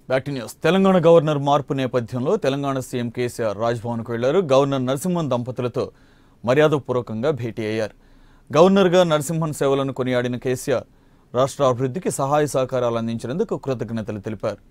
back to news Telangana governor మార్పు నేపథ్యంలో Telangana CM KCR రాజ్భవన్కు వెళ్లారు గవర్నర్ నరసింహన్ దంపతులతో మర్యాదపూర్వకంగా భేటీ అయ్యారు గవర్నర్గా నరసింహన్ సేవలను కొనియాడిన కేసీఆర్ రాష్ట్ర అభివృద్ధికి సహాయ సహకారాలు అందించినందుకు కృతజ్ఞతలు తెలిపారు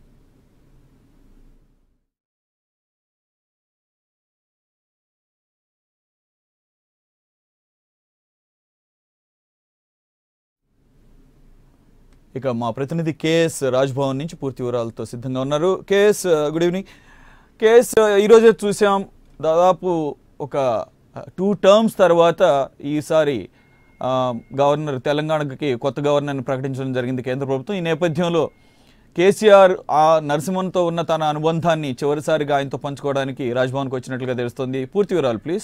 ఇక మా ప్రతినిధి కేఎస్ రాజ్భవన్ నుంచి పూర్తి వివరాలతో సిద్ధంగా ఉన్నారు కేఎస్ గుడ్ ఈవినింగ్ కేఎస్ ఈరోజే చూసాం దాదాపు ఒక టూ టర్మ్స్ తర్వాత ఈసారి ఆ, గవర్నర్ తెలంగాణకి కొత్త గవర్నర్ని ప్రకటించడం జరిగింది కేంద్ర ప్రభుత్వం ఈ నేపథ్యంలో కేసీఆర్ ఆ నరసింహన్తో ఉన్న తన అనుబంధాన్ని చివరిసారిగా ఆయనతో పంచుకోవడానికి రాజ్భవన్కి వచ్చినట్లుగా తెలుస్తోంది పూర్తి వివరాలు ప్లీజ్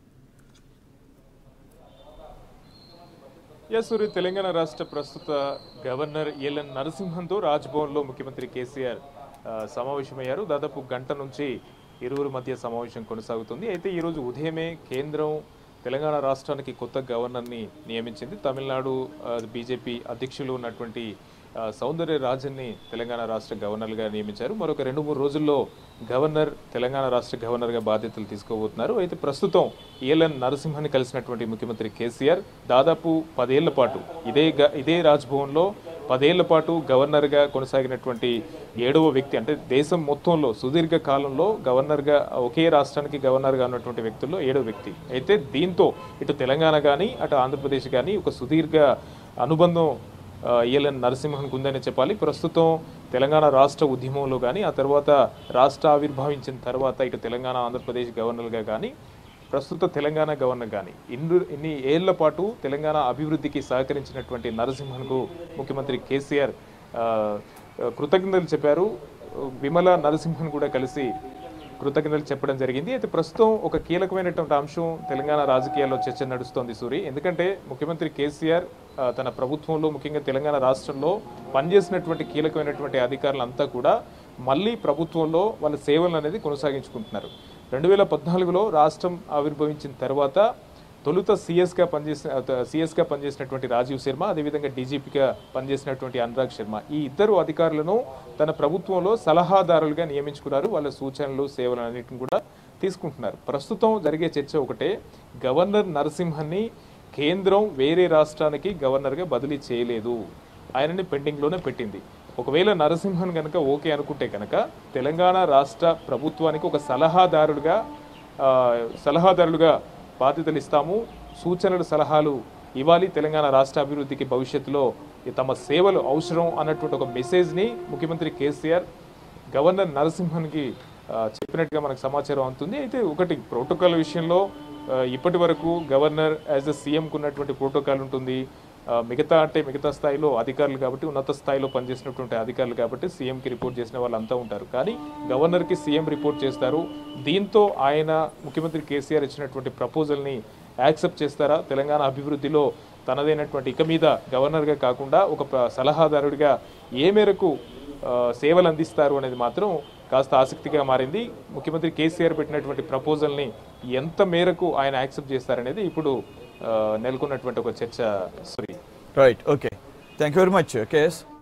ఎస్ సూరి తెలంగాణ రాష్ట్ర ప్రస్తుత గవర్నర్ ఎల్ఎన్ నరసింహన్తో రాజ్భవన్లో ముఖ్యమంత్రి కేసీఆర్ ఆ, సమావేశమయ్యారు దాదాపు గంట నుంచి ఇరువురు మధ్య సమావేశం కొనసాగుతుంది అయితే ఈరోజు ఉదయమే కేంద్రం తెలంగాణ రాష్ట్రానికి కొత్త గవర్నర్ని నియమించింది తమిళనాడు ఆ, బీజేపీ అధ్యక్షులు ఉన్నటువంటి ఆ, సౌందర్య రాజన్ని తెలంగాణ రాష్ట్ర గవర్నర్గా నియమించారు మరొక రెండు మూడు రోజుల్లో గవర్నర్ తెలంగాణ రాష్ట్ర గవర్నర్గా బాధ్యతలు తీసుకోబోతున్నారు అయితే ప్రస్తుతం ఏఎల్ఎన్ నరసింహని కలిసినటువంటి ముఖ్యమంత్రి కేసీఆర్ దాదాపు పదేళ్ల పాటు ఇదే గ- ఇదే రాజ్భవన్లో పదేళ్ల పాటు గవర్నర్గా కొనసాగినటువంటి ఏడవ వ్యక్తి అంటే దేశం మొత్తంలో సుదీర్ఘ కాలంలో గవర్నర్గా ఒకే రాష్ట్రానికి గవర్నర్గా ఉన్నటువంటి వ్యక్తుల్లో ఏడవ వ్యక్తి అయితే దీంతో ఇటు తెలంగాణ కానీ అటు ఆంధ్రప్రదేశ్ కానీ ఒక సుదీర్ఘ అనుబంధం ఈఎల్ఎన్ నరసింహన్ ఉందని చెప్పాలి ప్రస్తుతం తెలంగాణ రాష్ట్ర ఉద్యమంలో కానీ ఆ తర్వాత రాష్ట్ర ఆవిర్భావించిన తర్వాత ఇటు తెలంగాణ ఆంధ్రప్రదేశ్ గవర్నర్గా కానీ ప్రస్తుత తెలంగాణ గవర్నర్ కానీ ఇన్ని ఇన్ని ఏళ్ల పాటు తెలంగాణ అభివృద్ధికి సహకరించినటువంటి నరసింహన్కు ముఖ్యమంత్రి కేసీఆర్ ఆ, కృతజ్ఞతలు చెప్పారు విమల నరసింహన్ కూడా కలిసి కృతజ్ఞతలు చెప్పడం జరిగింది అయితే ప్రస్తుతం ఒక కీలకమైనటువంటి అంశం తెలంగాణ రాజకీయాల్లో చర్చ నడుస్తోంది సూరి ఎందుకంటే ముఖ్యమంత్రి కేసీఆర్ ఆ, తన ప్రభుత్వంలో ముఖ్యంగా తెలంగాణ రాష్ట్రంలో పనిచేసినటువంటి కీలకమైనటువంటి అధికారులంతా కూడా మళ్ళీ ప్రభుత్వంలో వాళ్ళ సేవలు అనేది కొనసాగించుకుంటున్నారు రెండు వేల పద్నాలుగులో రాష్ట్రం ఆవిర్భవించిన తర్వాత తొలుత సిఎస్గా పనిచేసిన సిఎస్గా పనిచేసినటువంటి రాజీవ్ శర్మ అదేవిధంగా డీజీపీగా పనిచేసినటువంటి అనురాగ్ శర్మ ఈ ఇద్దరు అధికారులను తన ప్రభుత్వంలో సలహాదారులుగా నియమించుకున్నారు వాళ్ళ సూచనలు సేవలు అన్నిటిని కూడా తీసుకుంటున్నారు ప్రస్తుతం జరిగే చర్చ ఒకటే గవర్నర్ నరసింహన్ని కేంద్రం వేరే రాష్ట్రానికి గవర్నర్గా బదిలీ చేయలేదు ఆయనని పెండింగ్లోనే పెట్టింది ఒకవేళ నరసింహన్ కనుక ఓకే అనుకుంటే కనుక తెలంగాణ రాష్ట్ర ప్రభుత్వానికి ఒక సలహాదారుడుగా ఆ, సలహాదారులుగా బాధ్యతలు ఇస్తాము సూచనలు సలహాలు ఇవ్వాలి తెలంగాణ రాష్ట్ర అభివృద్ధికి భవిష్యత్తులో ఈ తమ సేవలు అవసరం అన్నటువంటి ఒక మెసేజ్ని ముఖ్యమంత్రి కేసీఆర్ గవర్నర్ నరసింహన్కి ఆ, చెప్పినట్టుగా మనకు సమాచారం అందుతుంది అయితే ఒకటి ప్రోటోకాల్ విషయంలో ఆ, ఇప్పటి వరకు గవర్నర్ యాజ్ అ సీఎంకు ఉన్నటువంటి ప్రోటోకాల్ ఉంటుంది ఆ, మిగతా అంటే మిగతా స్థాయిలో అధికారులు కాబట్టి ఉన్నత స్థాయిలో పనిచేసినటువంటి అధికారులు కాబట్టి సీఎంకి రిపోర్ట్ చేసిన వాళ్ళంతా ఉంటారు కానీ గవర్నర్కి సీఎం రిపోర్ట్ చేస్తారు దీంతో ఆయన ముఖ్యమంత్రి కేసీఆర్ ఇచ్చినటువంటి ప్రపోజల్ని యాక్సెప్ట్ చేస్తారా తెలంగాణ అభివృద్ధిలో తనదైనటువంటి ఇక మీద గవర్నర్గా కాకుండా ఒక ప్ర- సలహాదారుడిగా ఏ మేరకు ఆ, సేవలు అందిస్తారు అనేది మాత్రం కాస్త ఆసక్తిగా మారింది ముఖ్యమంత్రి కేసీఆర్ పెట్టినటువంటి ప్రపోజల్ని ఎంత మేరకు ఆయన యాక్సెప్ట్ చేస్తారనేది ఇప్పుడు ఆ, నెలకొన్నటువంటి ఒక చర్చ సురి right okay thank you very much KS